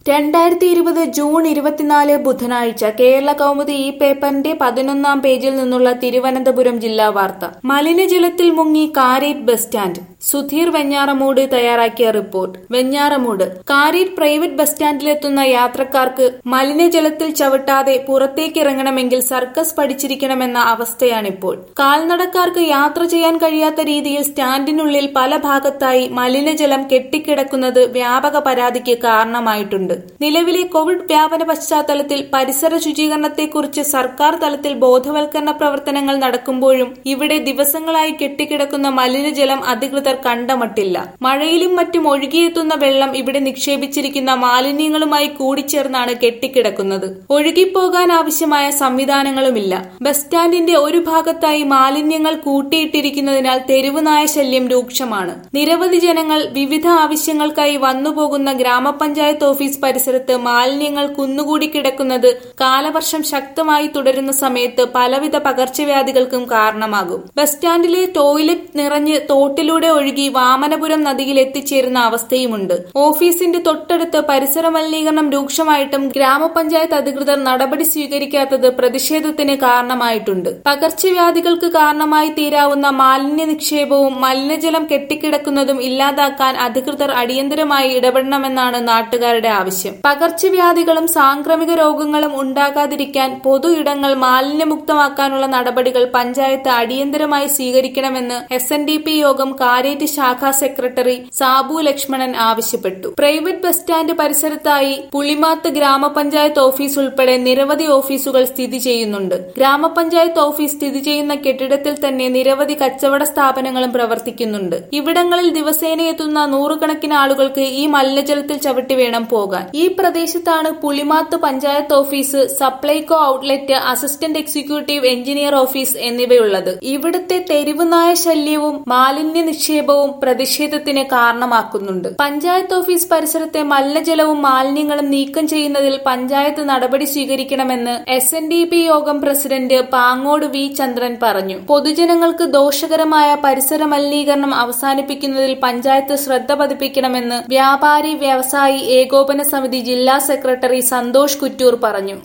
രണ്ടായിരത്തി ഇരുപത് ജൂൺ ഇരുപത്തിനാല് ബുധനാഴ്ച കേരള കൗമുദി ഈ പേപ്പറിന്റെ പതിനൊന്നാം പേജിൽ നിന്നുള്ള തിരുവനന്തപുരം ജില്ലാ വാർത്ത മലിനജലത്തിൽ മുങ്ങി കാരേറ്റ് ബസ് സ്റ്റാൻഡ് സുധീർ വെഞ്ഞാറമൂട് തയ്യാറാക്കിയ report Venjaramoodu Karette private bus സ്റ്റാൻഡിലെത്തുന്ന യാത്രക്കാർക്ക് മലിനജലത്തിൽ ചവിട്ടാതെ പുറത്തേക്കിറങ്ങണമെങ്കിൽ സർക്കസ് പഠിച്ചിരിക്കണമെന്ന അവസ്ഥയാണിപ്പോൾ കാൽനടക്കാർക്ക് യാത്ര ചെയ്യാൻ കഴിയാത്ത രീതിയിൽ സ്റ്റാൻഡിനുള്ളിൽ പല ഭാഗത്തായി മലിനജലം കെട്ടിക്കിടക്കുന്നത് വ്യാപക പരാതിക്ക് കാരണമായിട്ടുണ്ട് നിലവിലെ കോവിഡ് വ്യാപന പശ്ചാത്തലത്തിൽ പരിസര ശുചീകരണത്തെക്കുറിച്ച് സർക്കാർ തലത്തിൽ ബോധവൽക്കരണ പ്രവർത്തനങ്ങൾ നടക്കുമ്പോഴും ഇവിടെ ദിവസങ്ങളായി കെട്ടിക്കിടക്കുന്ന മലിനജലം അധികൃതർ കണ്ടമട്ടില്ല മഴയിലും മറ്റും ഒഴുകിയെത്തുന്ന വെള്ളം ഇവിടെ നിക്ഷേപിച്ചിരിക്കുന്ന മാലിന്യങ്ങളുമായി കൂടിച്ചേർന്നാണ് കെട്ടിക്കിടക്കുന്നത് ഒഴുകിപ്പോകാൻ ആവശ്യമായ സംവിധാനങ്ങളുമില്ല ബസ് സ്റ്റാൻഡിന്റെ ഒരു ഭാഗത്തായി മാലിന്യങ്ങൾ കൂട്ടിയിട്ടിരിക്കുന്നതിനാൽ തെരുവുനായ ശല്യം രൂക്ഷമാണ് നിരവധി ജനങ്ങൾ വിവിധ ആവശ്യങ്ങൾക്കായി വന്നുപോകുന്ന ഗ്രാമപഞ്ചായത്ത് ഓഫീസ് പരിസരത്ത് മാലിന്യങ്ങൾ കുന്നുകൂടി കിടക്കുന്നത് കാലവർഷം ശക്തമായി തുടരുന്ന സമയത്ത് പലവിധ പകർച്ചവ്യാധികൾക്കും കാരണമാകും ബസ് സ്റ്റാൻഡിലെ ടോയ്ലറ്റ് നിറഞ്ഞ് തോട്ടിലൂടെ ഒഴുകി വാമനപുരം നദിയിൽ എത്തിച്ചേരുന്ന അവസ്ഥയുമുണ്ട് ഓഫീസിന്റെ തൊട്ടടുത്ത് പരിസര മലിനീകരണം രൂക്ഷമായിട്ടും ഗ്രാമപഞ്ചായത്ത് അധികൃതർ നടപടി സ്വീകരിക്കാത്തത് പ്രതിഷേധത്തിന് കാരണമായിട്ടുണ്ട് പകർച്ചവ്യാധികൾക്ക് കാരണമായി തീരാവുന്ന മാലിന്യ നിക്ഷേപവും മലിനജലം കെട്ടിക്കിടക്കുന്നതും ഇല്ലാതാക്കാൻ അധികൃതർ അടിയന്തരമായി ഇടപെടണമെന്നാണ് നാട്ടുകാരുടെ ആവശ്യം പകർച്ചവ്യാധികളും സാംക്രമിക രോഗങ്ങളും ഉണ്ടാകാതിരിക്കാൻ പൊതു ഇടങ്ങൾ മാലിന്യമുക്തമാക്കാനുള്ള നടപടികൾ പഞ്ചായത്ത് അടിയന്തരമായി സ്വീകരിക്കണമെന്ന് എസ് എൻ ഡി പി യോഗം കാരേറ്റ് ശാഖാ സെക്രട്ടറി സാബു ലക്ഷ്മണൻ ആവശ്യപ്പെട്ടു പ്രൈവറ്റ് ബസ് സ്റ്റാൻഡ് പരിസരത്തായി പുളിമാത്ത് ഗ്രാമപഞ്ചായത്ത് ഓഫീസ് ഉൾപ്പെടെ നിരവധി ഓഫീസുകൾ സ്ഥിതി ചെയ്യുന്നുണ്ട് ഗ്രാമപഞ്ചായത്ത് ഓഫീസ് സ്ഥിതി ചെയ്യുന്ന കെട്ടിടത്തിൽ തന്നെ നിരവധി കച്ചവട സ്ഥാപനങ്ങളും പ്രവർത്തിക്കുന്നുണ്ട് ഇവിടങ്ങളിൽ ദിവസേന എത്തുന്ന നൂറുകണക്കിന് ആളുകൾക്ക് ഈ മലിനജലത്തിൽ ചവിട്ടി വേണം പോകാൻ ഈ പ്രദേശത്താണ് Pulimath panchayat office Supplyco outlet assistant executive engineer office എന്നിവയുള്ളത് ഇവിടുത്തെ തെരുവുനായ ശല്യവും മാലിന്യ നിക്ഷേപവും പ്രതിഷേധത്തിന് കാരണമാക്കുന്നുണ്ട് പഞ്ചായത്ത് ഓഫീസ് പരിസരത്തെ മലിനജലവും മാലിന്യങ്ങളും നീക്കം ചെയ്യുന്നതിൽ പഞ്ചായത്ത് നടപടി സ്വീകരിക്കണമെന്ന് എസ് എൻ ഡി പി യോഗം പ്രസിഡന്റ് പാങ്ങോട് വി ചന്ദ്രൻ പറഞ്ഞു പൊതുജനങ്ങൾക്ക് ദോഷകരമായ പരിസര മലിനീകരണം അവസാനിപ്പിക്കുന്നതിൽ പഞ്ചായത്ത് ശ്രദ്ധ പതിപ്പിക്കണമെന്ന് വ്യാപാരി വ്യവസായി ഏകോപന സമിതി ജില്ലാ സെക്രട്ടറി സന്തോഷ് കുറ്റൂർ പറഞ്ഞു